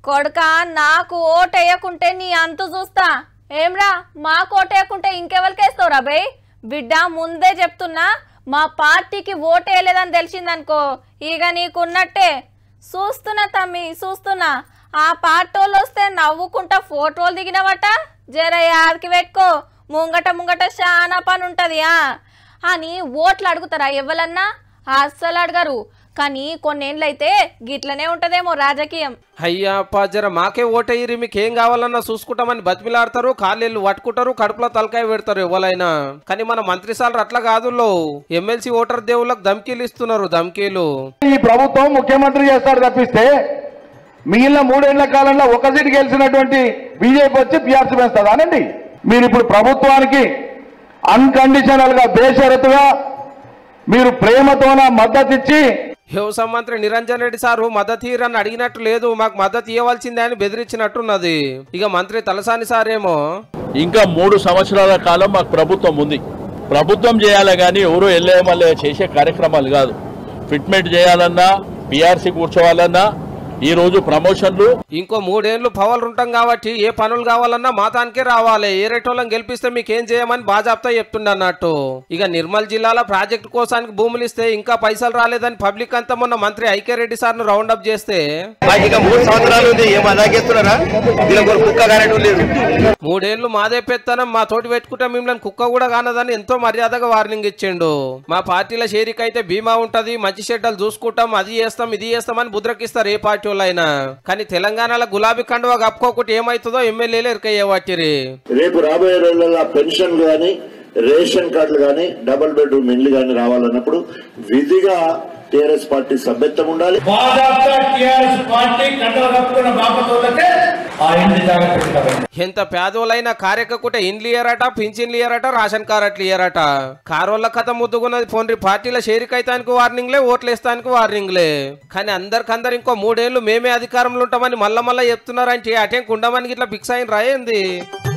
కొడుక నాకు ఓటేయకుంటే నీ అంతు చూస్తా ఏమ్రా మాకు ఓటేయకుంటే ఇంకెవరికేస్తావురా బై బిడ్డ ముందే చెప్తున్నా మా పార్టీకి ఓటేయలేదని తెలిసిందనుకో ఇక నీకున్నట్టే చూస్తున్నా తమ్మి చూస్తున్నా ఆ పార్టోళ్ళు వస్తే నవ్వుకుంటా ఫోటోలు దిగినవట జర యాదికి పెట్టుకో ముంగట ముంగట చాలా పని ఉంటది ఆ అని ఓట్లు అడుగుతారా ఎవరన్నా అస్సలు అడగరు కానీ కొన్నేళ్ళైతే గిట్లనే ఉంటదేమో రాజకీయం అయ్యా అప్ప జర మాకే ఓటయ్యి మీకేం కావాలన్నా చూసుకుంటామని బతిమిలాడతారు కాళ్ళేళ్ళు పట్టుకుంటారు కడుపులో తలకాయ పెడతారు ఎవరైనా కానీ మన మంత్రి సార్లు అట్లా కాదు ఎమ్మెల్సీ ఓటర్ దేవుళ్ళకి ధమ్కీలు ఇస్తున్నారు ధమ్కీలు ఈ ప్రభుత్వం ముఖ్యమంత్రి చేస్తాడు తప్పిస్తే మిగిలిన మూడేళ్ల కాలంలో ఒక సీటు గెలిచినటువంటి బీజేపీ వచ్చి పిఆర్సీ వేస్తుంది అనండి మీరు ఇప్పుడు ప్రభుత్వానికి అన్కండిషనల్ గా బేషరతుగా మీరు ప్రేమతోన మద్దతు ఇచ్చి వ్యవసాయ మంత్రి నిరంజన్ రెడ్డి సారు మద్దతు ఇయ్యరని అడిగినట్టు లేదు మాకు మద్దతు ఇవ్వాల్సిందే అని బెదిరించినట్టున్నది ఇక మంత్రి తలసాని సారేమో ఇంకా మూడు సంవత్సరాల కాలం మాకు ప్రభుత్వం ఉంది ప్రభుత్వం చేయాలి కానీ ఎవరు ఎల్లేమల్లే చేసే కార్యక్రమాలు కాదు ఫిట్మెంట్ చేయాలన్నా పిఆర్సీ కూర్చోవాలన్నా ఈ రోజు ప్రమోషన్లు ఇంకో మూడేళ్లు పవర్లు ఉంటాం కాబట్టి ఏ పనులు కావాలన్నా మాతానికే రావాలి ఏ రేటోళ్ళని గెలిపిస్తే మీకేం చేయమని బాజాబ్తా చెప్తుండ అన్నట్టు ఇక నిర్మల్ జిల్లాలో ప్రాజెక్టు కోసానికి భూములు ఇస్తే ఇంకా పైసలు రాలేదని పబ్లిక్ అంతా మొన్న మంత్రి ఐకే రెడ్డి సార్ను రౌండ్ అప్ చేస్తే మాకు ఇక మూడు సంవత్సరాలు ఉంది ఏం అలాగేస్తున్నారా దీని ఒక కుక్క కానట్టు లేదు మూడేళ్లు మాదే పెత్తనం మా తోటి పెట్టుకుంటే మిమ్మల్ని కుక్క కూడా కానదని ఎంతో మర్యాదగా వార్నింగ్ ఇచ్చిండు మా పార్టీల షేరిక అయితే బీమా ఉంటది మంచి షెడ్డలు చూసుకుంటాం అది చేస్తాం ఇది చేస్తామని బుద్రకిస్తారు ఏ పార్టీ వాళ్ళైనా కానీ తెలంగాణలో గులాబీ కండువా కప్పుకోకుంటే ఏమవుతుందో ఎమ్మెల్యేలు ఇరకయ్యే వాటిరి రేపు రాబోయే రోజుల్లో పెన్షన్లు కానీ రేషన్ కార్డులు కానీ డబుల్ బెడ్రూమ్ ఇండ్లు కానీ రావాలన్నప్పుడు విధిగా టీఆర్ఎస్ పార్టీ సభ్యత్వం ఉండాలి భాజపా టిఆర్ఎస్ పార్టీ కండలు కప్పుకున్న బాపతోళ్ళకే ఆ ఇంటి జాగ్రత్త పెడతారు ఎంత పేదోళ్ళైనా కార్యకకుంటే ఇండ్లు ఇయ్యరట పింఛన్లు ఇయ్యరట రేషన్ కార్డులు ఇయ్యరట కారోళ్ళ కథ ముద్దుకున్నది పోన్రి పార్టీల షేరికైతానికి వార్నింగ్లే ఓట్లేస్తానికి వార్నింగ్లే కానీ అందరికందరు ఇంకో మూడేళ్లు మేమే అధికారంలో ఉంటామని మళ్ళా మళ్ళా చెప్తున్నారంటే అటేం కుండమని ఇట్లా ఫిక్స్ అయిన రాయింది